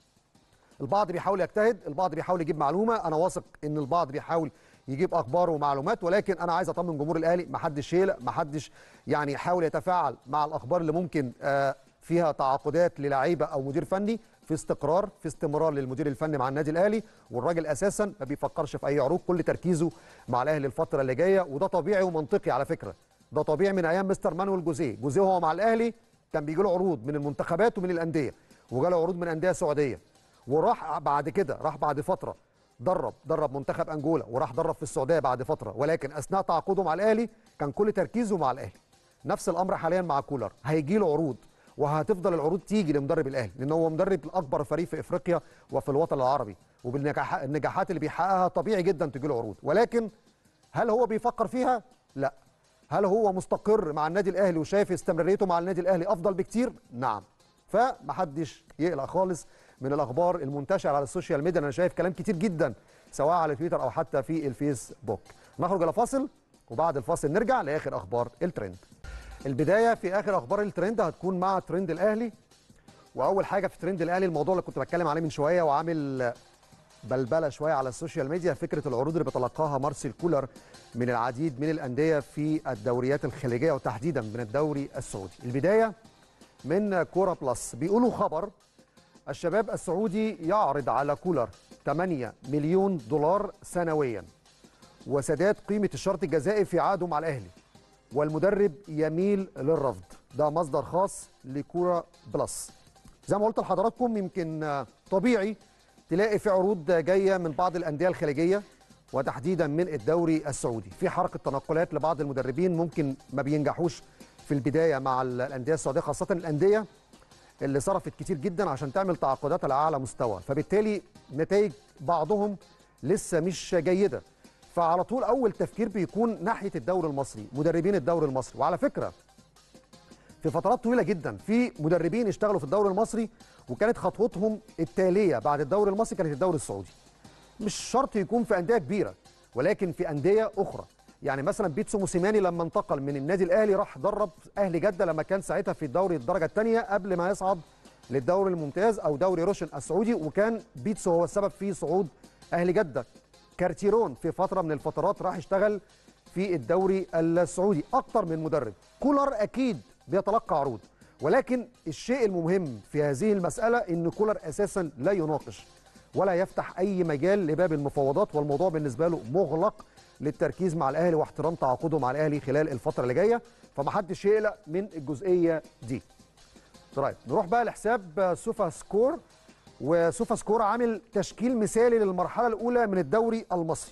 البعض بيحاول يجتهد البعض بيحاول يجيب معلومه انا واثق ان البعض بيحاول يجيب اخبار ومعلومات ولكن انا عايز اطمن جمهور الاهلي محدش يقلق محدش يعني يحاول يتفاعل مع الاخبار اللي ممكن آه، فيها تعاقدات للعيبه او مدير فني في استقرار في استمرار للمدير الفني مع النادي الاهلي والراجل اساسا ما بيفكرش في اي عروض كل تركيزه مع الاهلي الفتره اللي جايه وده طبيعي ومنطقي على فكره ده طبيعي من ايام مستر مانويل جوزيه جوزيه وهو مع الاهلي كان بيجي له عروض من المنتخبات ومن الانديه وجاله عروض من انديه سعوديه وراح بعد كده راح بعد فتره درب درب منتخب انجولا وراح درب في السعوديه بعد فتره ولكن اثناء تعاقده مع الاهلي كان كل تركيزه مع الاهلي نفس الامر حاليا مع كولر هيجي له عروض وهتفضل العروض تيجي لمدرب الاهلي لان هو مدرب الاكبر فريق في افريقيا وفي الوطن العربي وبالنجاحات اللي بيحققها طبيعي جدا تجي له عروض ولكن هل هو بيفكر فيها لا هل هو مستقر مع النادي الاهلي وشايف استمراريته مع النادي الاهلي افضل بكتير نعم فمحدش يقلق خالص من الاخبار المنتشره على السوشيال ميديا انا شايف كلام كتير جدا سواء على تويتر او حتى في الفيسبوك نخرج الى فاصل وبعد الفاصل نرجع لاخر اخبار الترند البدايه في اخر اخبار الترند هتكون مع ترند الاهلي واول حاجه في ترند الاهلي الموضوع اللي كنت بتكلم عليه من شويه وعامل بلبله شويه على السوشيال ميديا فكره العروض اللي بيتلقاها مارسيل كولر من العديد من الانديه في الدوريات الخليجيه وتحديدا من الدوري السعودي البدايه من كوره بلس بيقولوا خبر الشباب السعودي يعرض على كولر 8 مليون دولار سنويا وسداد قيمه الشرط الجزائي في عقده مع الاهلي والمدرب يميل للرفض ده مصدر خاص لكوره بلس زي ما قلت لحضراتكم يمكن آه، طبيعي تلاقي في عروض جايه من بعض الانديه الخليجيه وتحديدا من الدوري السعودي في حركه تنقلات لبعض المدربين ممكن ما بينجحوش في البدايه مع ال- الانديه السعوديه خاصه الانديه اللي صرفت كتير جدا عشان تعمل تعاقدات على اعلى مستوى فبالتالي نتائج بعضهم لسه مش جيده فعلى طول اول تفكير بيكون ناحيه الدوري المصري مدربين الدوري المصري وعلى فكره في فترات طويله جدا في مدربين اشتغلوا في الدوري المصري وكانت خطوتهم التاليه بعد الدوري المصري كانت الدوري السعودي مش شرط يكون في انديه كبيره ولكن في انديه اخرى يعني مثلا بيتسو موسيماني لما انتقل من النادي الاهلي راح درب اهلي جده لما كان ساعتها في الدوري الدرجه الثانيه قبل ما يصعد للدوري الممتاز او دوري روشن السعودي وكان بيتسو هو السبب في صعود اهلي جده كارتيرون في فتره من الفترات راح يشتغل في الدوري السعودي اكتر من مدرب كولر اكيد بيتلقى عروض ولكن الشيء المهم في هذه المساله ان كولر اساسا لا يناقش ولا يفتح اي مجال لباب المفاوضات والموضوع بالنسبه له مغلق للتركيز مع الاهلي واحترام تعاقده مع الاهلي خلال الفتره اللي جايه فمحدش يقلق من الجزئيه دي. طيب نروح بقى لحساب سوفا سكور وسوفا سكور عامل تشكيل مثالي للمرحله الاولى من الدوري المصري.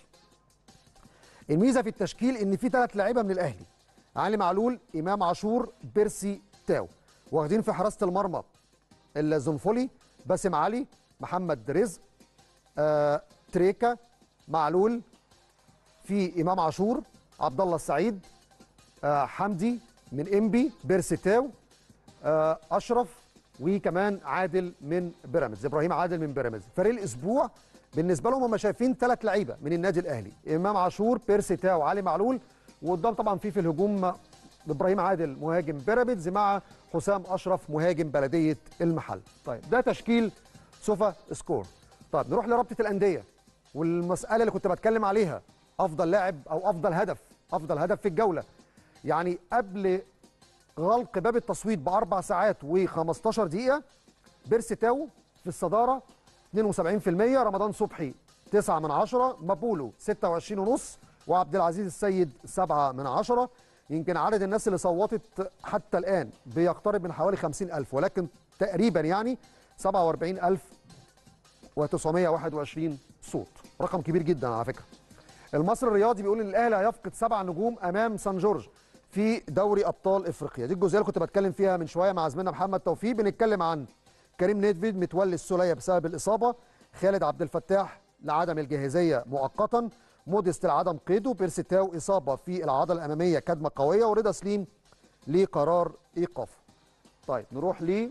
الميزه في التشكيل ان في ثلاث لعيبه من الاهلي علي معلول امام عاشور بيرسي تاو واخدين في حراسه المرمى الزنفولي باسم علي محمد رزق آه، تريكا معلول في امام عاشور عبد الله السعيد آه، حمدي من انبي بيرسي تاو آه، اشرف وكمان عادل من بيراميدز ابراهيم عادل من بيراميدز فريق الاسبوع بالنسبه لهم هم شايفين ثلاث لعيبه من النادي الاهلي امام عاشور بيرسي تاو علي معلول وقدام طبعا في في الهجوم ابراهيم عادل مهاجم بيراميدز مع حسام اشرف مهاجم بلديه المحل طيب ده تشكيل سوفا سكور طيب نروح لرابطه الانديه والمساله اللي كنت بتكلم عليها افضل لاعب او افضل هدف افضل هدف في الجوله يعني قبل غلق باب التصويت باربع ساعات و15 دقيقه بيرسي تاو في الصداره 72% رمضان صبحي 9 من 10 مابولو 26 ونص وعبد العزيز السيد 7 من 10 يمكن عدد الناس اللي صوتت حتى الآن بيقترب من حوالي 50000 ولكن تقريبا يعني 47921 صوت رقم كبير جدا على فكرة المصري الرياضي بيقول ان الاهلي هيفقد سبع نجوم امام سان جورج في دوري ابطال افريقيا دي الجزئيه اللي كنت بتكلم فيها من شويه مع زميلنا محمد توفيق بنتكلم عن كريم نيدفيد متولي السوليه بسبب الاصابه خالد عبد الفتاح لعدم الجاهزيه مؤقتا موديست لعدم قيده بيرسيتاو اصابه في العضله الاماميه كدمه قويه ورضا سليم لقرار ايقافه طيب نروح ل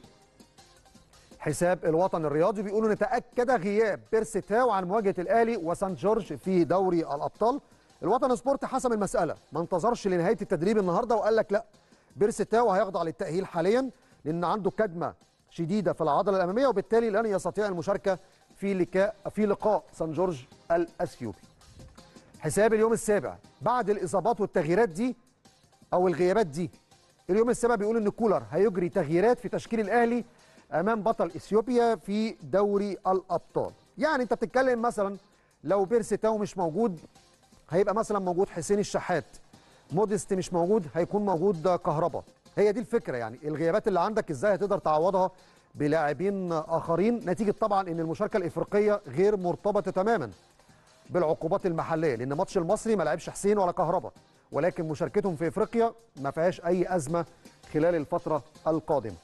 حساب الوطن الرياضي بيقولوا نتاكد غياب بيرسيتاو عن مواجهه الاهلي وسان جورج في دوري الابطال الوطن سبورت حسم المساله ما انتظرش لنهايه التدريب النهارده وقال لك لا بيرسيتاو هيخضع للتاهيل حاليا لان عنده كدمه شديده في العضله الاماميه وبالتالي لن يستطيع المشاركه في لقاء في لقاء سان جورج الاثيوبي حساب اليوم السابع بعد الاصابات والتغييرات دي او الغيابات دي اليوم السابع بيقول ان كولر هيجري تغييرات في تشكيل الاهلي امام بطل اثيوبيا في دوري الابطال يعني انت بتتكلم مثلا لو بيرسي تاو مش موجود هيبقى مثلا موجود حسين الشحات موديست مش موجود هيكون موجود كهربا هي دي الفكره يعني الغيابات اللي عندك ازاي هتقدر تعوضها بلاعبين اخرين نتيجه طبعا ان المشاركه الافريقيه غير مرتبطه تماما بالعقوبات المحليه لان ماتش المصري ما لعبش حسين ولا كهربا ولكن مشاركتهم في افريقيا ما فيهاش اي ازمه خلال الفتره القادمه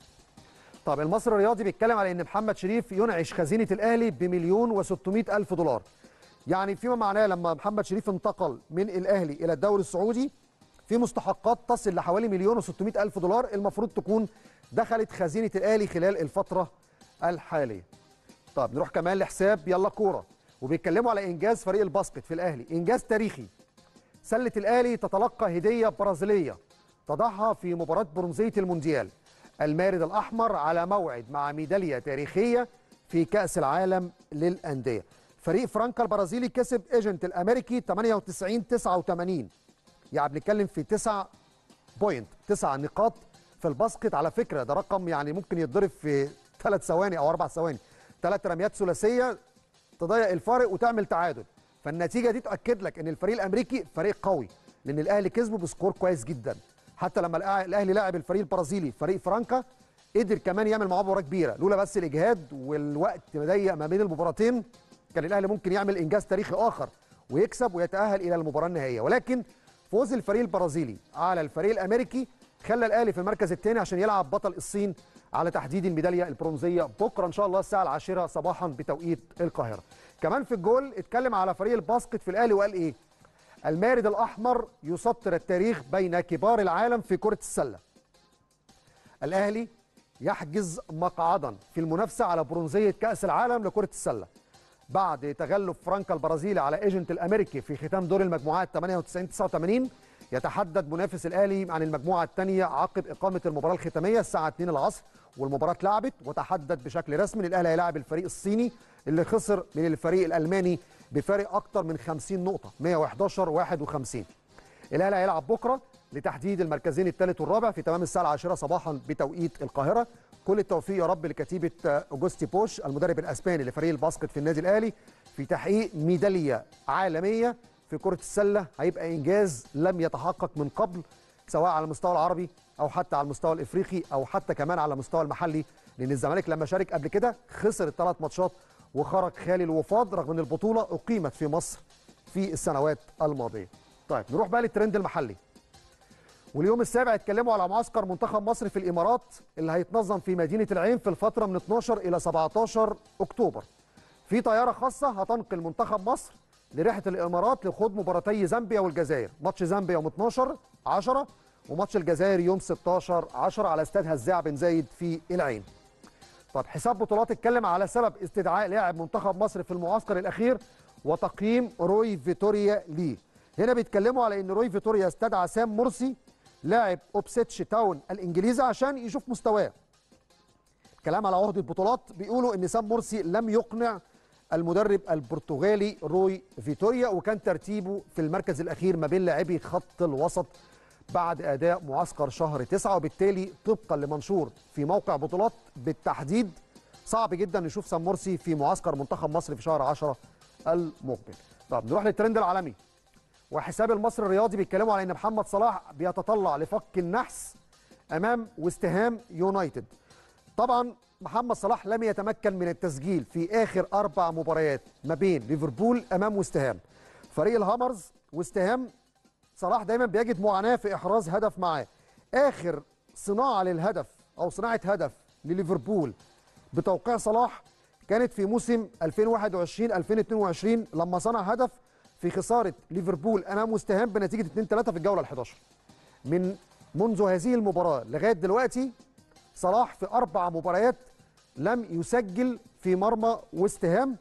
طب المصري الرياضي بيتكلم على ان محمد شريف ينعش خزينه الاهلي بمليون و600 الف دولار يعني فيما معناه لما محمد شريف انتقل من الاهلي الى الدوري السعودي في مستحقات تصل لحوالي مليون و600 الف دولار المفروض تكون دخلت خزينه الاهلي خلال الفتره الحاليه طب نروح كمان لحساب يلا كوره وبيتكلموا على انجاز فريق الباسكت في الاهلي انجاز تاريخي سله الاهلي تتلقى هديه برازيليه تضعها في مباراه برونزيه المونديال المارد الاحمر على موعد مع ميداليه تاريخيه في كاس العالم للانديه فريق فرانكا البرازيلي كسب ايجنت الامريكي 98 89 يعني بنتكلم في 9 بوينت 9 نقاط في الباسكت على فكره ده رقم يعني ممكن يتضرب في ثلاث ثواني او اربع ثواني ثلاث رميات ثلاثيه تضيق الفارق وتعمل تعادل فالنتيجه دي تاكد لك ان الفريق الامريكي فريق قوي لان الاهلي كسبه بسكور كويس جدا حتى لما الأع- الاهلي لاعب الفريق البرازيلي فريق فرانكا قدر كمان يعمل معاه مباراه كبيره لولا بس الاجهاد والوقت ضيق ما بين المباراتين كان الاهلي ممكن يعمل انجاز تاريخي اخر ويكسب ويتاهل الى المباراه النهائيه ولكن فوز الفريق البرازيلي على الفريق الامريكي خلى الاهلي في المركز الثاني عشان يلعب بطل الصين على تحديد الميداليه البرونزيه بكره ان شاء الله الساعه العاشره صباحا بتوقيت القاهره كمان في الجول اتكلم على فريق الباسكت في الاهلي وقال ايه المارد الاحمر يسطر التاريخ بين كبار العالم في كره السله الاهلي يحجز مقعدا في المنافسه على برونزيه كاس العالم لكره السله بعد تغلب فرانكا البرازيلي على ايجنت الامريكي في ختام دور المجموعات 98 89 يتحدد منافس الاهلي عن المجموعه الثانيه عقب اقامه المباراه الختاميه الساعه 2 العصر والمباراه اتلعبت وتحدد بشكل رسمي ان الاهلي هيلاعب الفريق الصيني اللي خسر من الفريق الالماني بفارق اكثر من 50 نقطه 111 51 الاهلي هيلعب بكره لتحديد المركزين الثالث والرابع في تمام الساعه العاشره صباحا بتوقيت القاهره كل التوفيق يا رب لكتيبه اوجوستي بوش المدرب الاسباني لفريق الباسكت في النادي الاهلي في تحقيق ميداليه عالميه في كره السله هيبقى انجاز لم يتحقق من قبل سواء على المستوى العربي او حتى على المستوى الافريقي او حتى كمان على المستوى المحلي لان الزمالك لما شارك قبل كده خسر الثلاث ماتشات وخرج خالي الوفاض رغم ان البطوله اقيمت في مصر في السنوات الماضيه. طيب نروح بقى للترند المحلي. واليوم السابع اتكلموا على معسكر منتخب مصر في الامارات اللي هيتنظم في مدينه العين في الفتره من 12 الى 17 اكتوبر. في طياره خاصه هتنقل منتخب مصر لرحله الامارات لخوض مباراتي زامبيا والجزائر، ماتش زامبيا يوم 12 10 وماتش الجزائر يوم 16 10 على استاد هزاع بن زايد في العين. طب حساب بطولات اتكلم على سبب استدعاء لاعب منتخب مصر في المعسكر الاخير وتقييم روي فيتوريا ليه. هنا بيتكلموا على ان روي فيتوريا استدعى سام مرسي لاعب اوبسيتش تاون الانجليزي عشان يشوف مستواه. كلام على عهده البطولات بيقولوا ان سام مرسي لم يقنع المدرب البرتغالي روي فيتوريا وكان ترتيبه في المركز الاخير ما بين لاعبي خط الوسط بعد اداء معسكر شهر تسعة وبالتالي طبقا لمنشور في موقع بطولات بالتحديد صعب جدا نشوف سام مرسي في معسكر منتخب مصر في شهر 10 المقبل. طب نروح للترند العالمي. وحساب المصري الرياضي بيتكلموا على ان محمد صلاح بيتطلع لفك النحس امام وستهام يونايتد. طبعا محمد صلاح لم يتمكن من التسجيل في اخر اربع مباريات ما بين ليفربول امام وستهام. فريق الهامرز وستهام صلاح دايما بيجد معاناه في احراز هدف معاه. اخر صناعه للهدف او صناعه هدف لليفربول بتوقيع صلاح كانت في موسم 2021 2022 لما صنع هدف في خساره ليفربول امام وستهام بنتيجه 2 3 في الجوله ال11 من منذ هذه المباراه لغايه دلوقتي صلاح في اربع مباريات لم يسجل في مرمى وستهام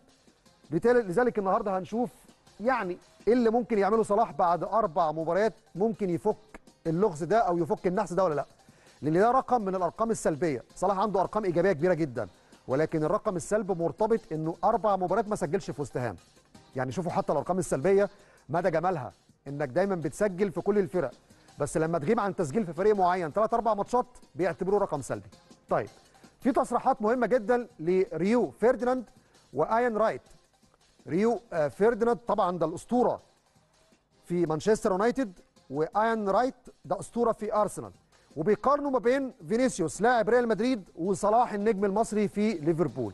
لذلك النهارده هنشوف يعني ايه اللي ممكن يعمله صلاح بعد اربع مباريات ممكن يفك اللغز ده او يفك النحس ده ولا لا لان ده رقم من الارقام السلبيه صلاح عنده ارقام ايجابيه كبيره جدا ولكن الرقم السلبي مرتبط انه اربع مباريات ما سجلش في وستهام يعني شوفوا حتى الارقام السلبيه مدى جمالها انك دايما بتسجل في كل الفرق بس لما تغيب عن تسجيل في فريق معين ثلاث اربع ماتشات بيعتبروه رقم سلبي طيب في تصريحات مهمه جدا لريو فيرديناند وايان رايت ريو فيرديناند طبعا ده الاسطوره في مانشستر يونايتد وايان رايت ده اسطوره في ارسنال وبيقارنوا ما بين فينيسيوس لاعب ريال مدريد وصلاح النجم المصري في ليفربول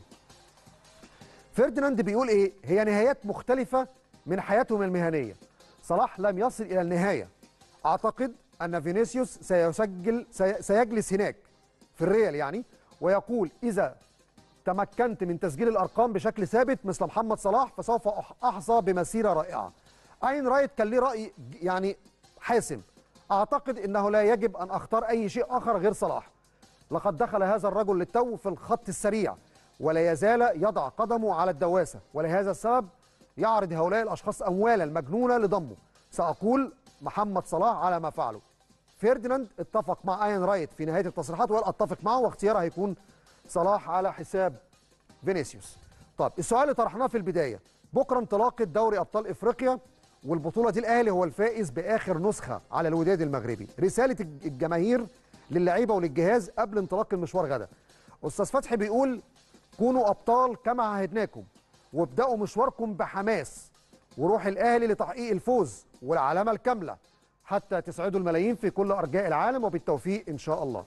فيرديناند بيقول ايه هي نهايات مختلفه من حياتهم المهنيه صلاح لم يصل الى النهايه اعتقد ان فينيسيوس سيسجل سي سيجلس هناك في الريال يعني ويقول اذا تمكنت من تسجيل الارقام بشكل ثابت مثل محمد صلاح فسوف احظى بمسيره رائعه اين رايت كان ليه راي يعني حاسم اعتقد انه لا يجب ان اختار اي شيء اخر غير صلاح لقد دخل هذا الرجل للتو في الخط السريع ولا يزال يضع قدمه على الدواسه ولهذا السبب يعرض هؤلاء الاشخاص اموالا مجنونه لضمه ساقول محمد صلاح على ما فعله فيرديناند اتفق مع اين رايت في نهايه التصريحات وقال اتفق معه واختياره هيكون صلاح على حساب فينيسيوس طب السؤال اللي طرحناه في البدايه بكره انطلاقه دوري ابطال افريقيا والبطوله دي الاهلي هو الفائز باخر نسخه على الوداد المغربي رساله الجماهير للعيبه وللجهاز قبل انطلاق المشوار غدا استاذ فتحي بيقول كونوا ابطال كما عهدناكم وابداوا مشواركم بحماس وروح الاهلي لتحقيق الفوز والعلامه الكامله حتى تسعدوا الملايين في كل ارجاء العالم وبالتوفيق ان شاء الله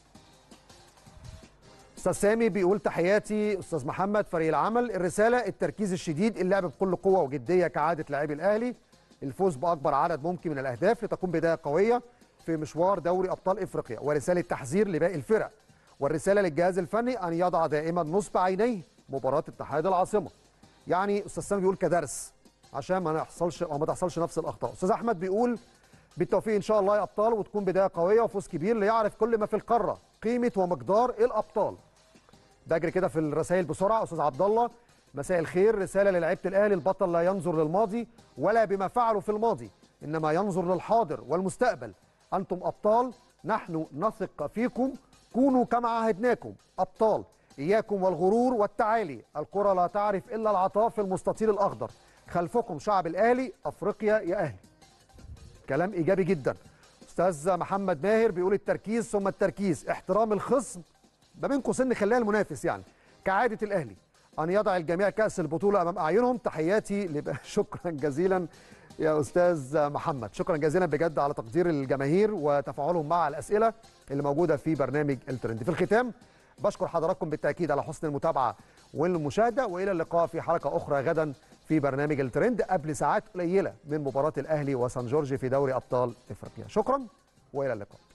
استاذ سامي بيقول تحياتي استاذ محمد فريق العمل الرساله التركيز الشديد اللعب بكل قوه وجديه كعاده لاعبي الاهلي الفوز باكبر عدد ممكن من الاهداف لتكون بدايه قويه في مشوار دوري ابطال افريقيا ورساله تحذير لباقي الفرق والرساله للجهاز الفني ان يضع دائما نصب عينيه مباراه اتحاد العاصمه يعني استاذ سامي بيقول كدرس عشان ما يحصلش او ما تحصلش نفس الاخطاء استاذ احمد بيقول بالتوفيق ان شاء الله يا ابطال وتكون بدايه قويه وفوز كبير ليعرف كل ما في القاره قيمه ومقدار الابطال بجري كده في الرسائل بسرعه استاذ عبد الله مساء الخير رساله للعيبه الاهلي البطل لا ينظر للماضي ولا بما فعلوا في الماضي انما ينظر للحاضر والمستقبل انتم ابطال نحن نثق فيكم كونوا كما عهدناكم ابطال اياكم والغرور والتعالي الكره لا تعرف الا العطاء في المستطيل الاخضر خلفكم شعب الاهلي افريقيا يا اهلي كلام ايجابي جدا استاذ محمد ماهر بيقول التركيز ثم التركيز احترام الخصم ما بين قوسين نخليها المنافس يعني كعاده الاهلي ان يضع الجميع كاس البطوله امام اعينهم تحياتي لب... شكرا جزيلا يا استاذ محمد شكرا جزيلا بجد على تقدير الجماهير وتفاعلهم مع الاسئله اللي موجوده في برنامج الترند في الختام بشكر حضراتكم بالتاكيد على حسن المتابعه والمشاهده والى اللقاء في حلقه اخرى غدا في برنامج الترند قبل ساعات قليله من مباراه الاهلي وسان جورج في دوري ابطال افريقيا شكرا والى اللقاء